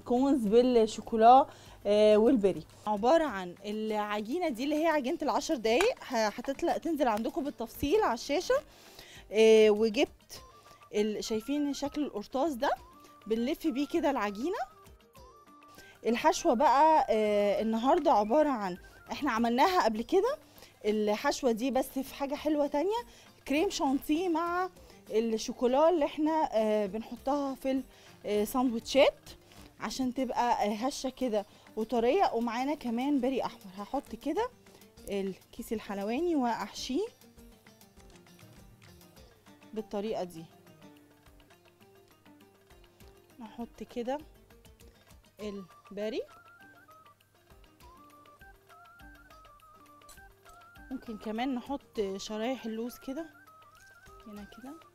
السكونز بالشوكولا آه، والبري عباره عن العجينه دي اللي هي عجينه العشر دقايق ه- هتطلع تنزل عندكم بالتفصيل على الشاشه آه، وجبت ال- شايفين شكل القرطاس ده بنلف بيه كده العجينه الحشوه بقى آه، النهارده عباره عن احنا عملناها قبل كده الحشوه دي بس في حاجه حلوه تانية كريم شانتيه مع الشوكولا اللي احنا آه، بنحطها في الساندوتشات عشان تبقى آه، هشه كده وطريه ومعانا كمان بري احمر هحط كده الكيس الحلواني واحشيه بالطريقه دي نحط كده البري ممكن كمان نحط شرايح اللوز كده هنا كده